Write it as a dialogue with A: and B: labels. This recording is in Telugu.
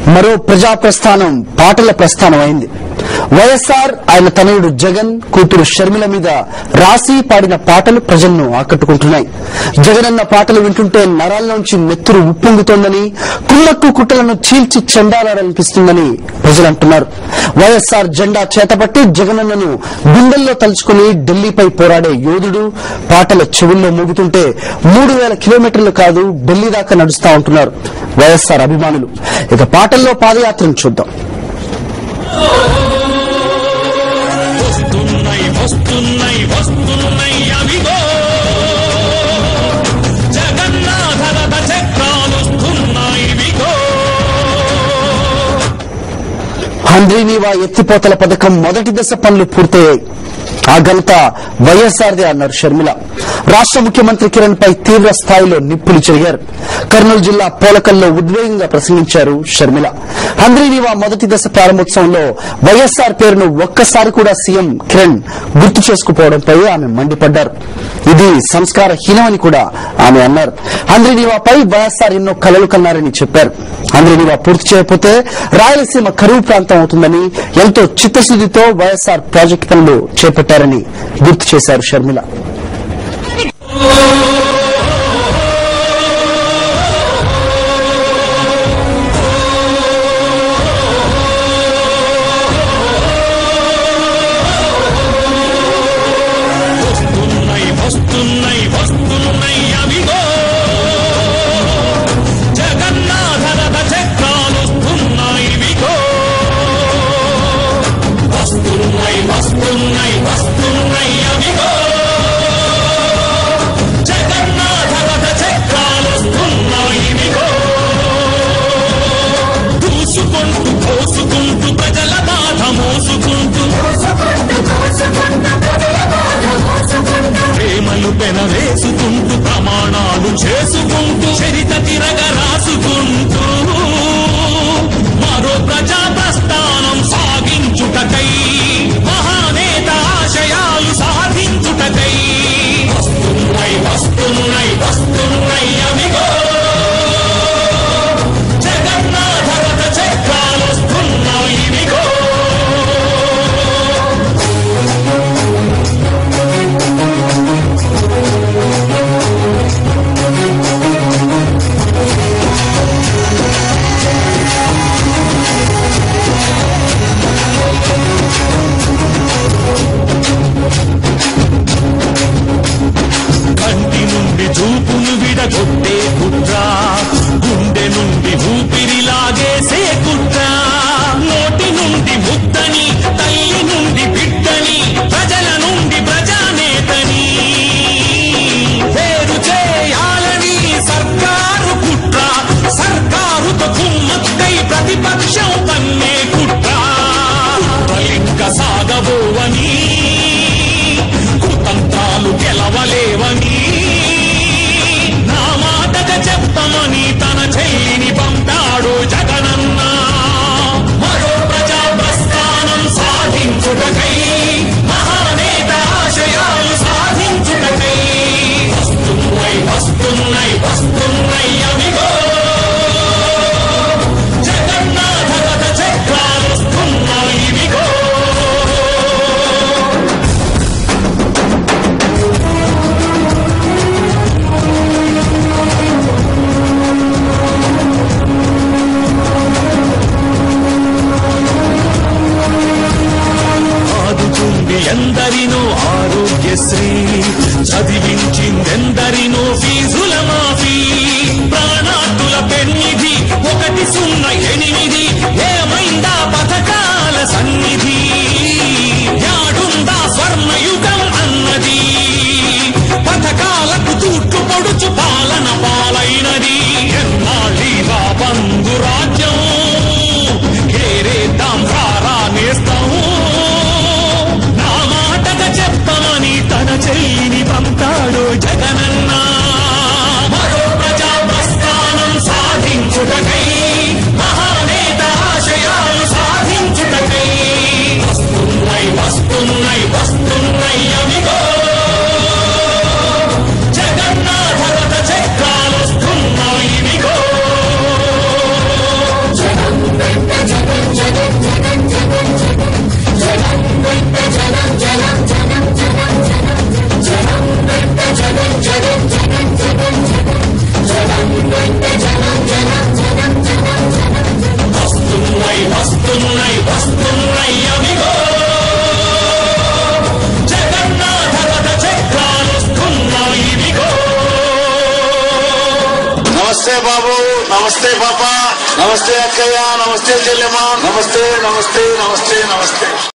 A: మరో ప్రజా ప్రస్థానం పాటల ప్రస్థానం అయింది వైఎస్ఆర్ ఆయన తనయుడు జగన్ కూతురు షర్మిల మీద రాసి పాడిన పాటలు ప్రజలను ఆకట్టుకుంటున్నాయి జగనన్న పాటలు వింటుంటే నరాల్లోంచి నెత్తురు ఉప్పొంగుతోందని కుమ్మక్కు కుట్టలను చీల్చి చెండాలనిపిస్తుందని ప్రజలు అంటున్నారు వైఎస్ఆర్ జెండా చేతపట్టి జగనన్నను గుండెల్లో తలుచుకుని ఢిల్లీపై పోరాడే యోధుడు పాటల చెవుల్లో మోగుతుంటే మూడు వేల కిలోమీటర్లు కాదు ఢిల్లీ దాకా నడుస్తా ఉంటున్నారు వైఎస్ఆర్ అభిమానులు ఇక పాటల్లో పాదయాత్రను చూద్దాం
B: వస్తున్నాయి వస్తున్నాయి వస్తున్నాయి అవిగో జగన్నాథ రథ చక్రాలు వస్తున్నాయి విగో
A: హంద్రీనీవా ఎత్తిపోతల పథకం మొదటి దశ పనులు పూర్తయ్యాయి ఆ ఘనత వైఎస్ఆర్దే అన్నారు షర్మిల రాష్ట్ర ముఖ్యమంత్రి కిరణ్ పై తీవ్ర స్థాయిలో నిప్పులు చెరిగారు కర్నూలు జిల్లా పోలకల్లో ఉద్వేగంగా ప్రసంగించారు షర్మిల హంద్రీనీవా మొదటి దశ ప్రారంభోత్సవంలో వైఎస్ఆర్ పేరును ఒక్కసారి కూడా సీఎం కిరణ్ గుర్తు చేసుకుపోవడంపై ఆమె మండిపడ్డారు ఇది సంస్కారహీనమని కూడా ఆమె అన్నారు హంద్రీనీవాపై వైఎస్ఆర్ ఎన్నో కలలు కన్నారని చెప్పారు హంద్రీనీవా పూర్తి చేయకపోతే రాయలసీమ కరువు ప్రాంతం అవుతుందని ఎంతో చిత్తశుద్దితో వైఎస్ఆర్ ప్రాజెక్టు పనులు చేపట్టారని గుర్తు చేశారు షర్మిల
B: వస్తున్నాయి వస్తున్నాయి వస్తున్నాయి అవిగో జగన్నాథ రథ చక్రాలు వస్తున్నాయి విగో వస్తున్నాయి వస్తున్నాయి వస్తున్నాయి అవిగో జగన్నాథ రథ చక్రాలు వస్తున్నాయి విగో దూసుకుంటూ పోసుకుంటూ ప్రజల బాధ మోసుకుంటూ ప్రేమలు పెనవేసుకుంటూ ప్రమాణాలు చేసుకుంటూ చరిత తిరగ రాసుకుంటూ మరో ప్రజా ప్రస్థానం సాగించుటకై మహానేత ఆశయాలు సాధించుటకై వస్తున్నాయి వస్తున్నాయి వస్తున్నాయి అవిగో జగన్నాథ రథ చక్రాలు వస్తున్నాయి విగో కంటి నుండి చూపును విడగొట్టే కుట్ర గుండె నుండి ఊపిరి లాగేసే కుట్ర నోటి నుండి ముద్దని తల్లి నుండి బిడ్డని ప్రజల నుండి ప్రజానేతని వేరు చేయాలని సర్కారు కుట్ర సర్కారుతో కుమ్మక్కై ప్రతిపక్షం పన్నే కుట్ర కుట్రలింక సాగబోవని కుతంత్రాలు గెలవలేవని నా మాటగా చెప్పమని తన చెల్లిని పంపాడు జగనన్న మరో ప్రజా ప్రస్థానం సాధించుటకై మహానేత ఆశయాలు సాధించుటకై వస్తున్నాయి వస్తున్నాయి వస్తున్నాయి అవిగో జగన్నాథ రథ చక్రాలు వస్తున్నాయి విగో ఆదుకుంది ఎందరినో ఆరోగ్యశ్రీ చదివించిందెందరినో ఫీజుల మాఫీ ప్రాణాతుల పెన్నిధి ఒకటి సున్నా ఎనిమిది ఏమైందా పథకాల సన్నిధి యాడుందా స్వర్ణయుగం అన్నది పథకాలకు తూట్లు పొడుచు పాలన పాలైనది ఎన్నాళ్ళీరా బంధు రాజ్యం ఏరేద్దాం రారా నేస్తాం నా మాటగా చెప్పమని తన చెల్లిని పంపాడు జగనన్న మరో ప్రజా ప్రస్థానం సాధించుటకై మహానేత వస్తున్నాయి వస్తున్నాయి అవిగో జగన్నాథ రథ చక్రాలు వస్తున్నాయి ఇవిగో
C: నమస్తే బాబు నమస్తే పాప నమస్తే అక్కయ్య నమస్తే చెల్లెమ్మ నమస్తే నమస్తే నమస్తే నమస్తే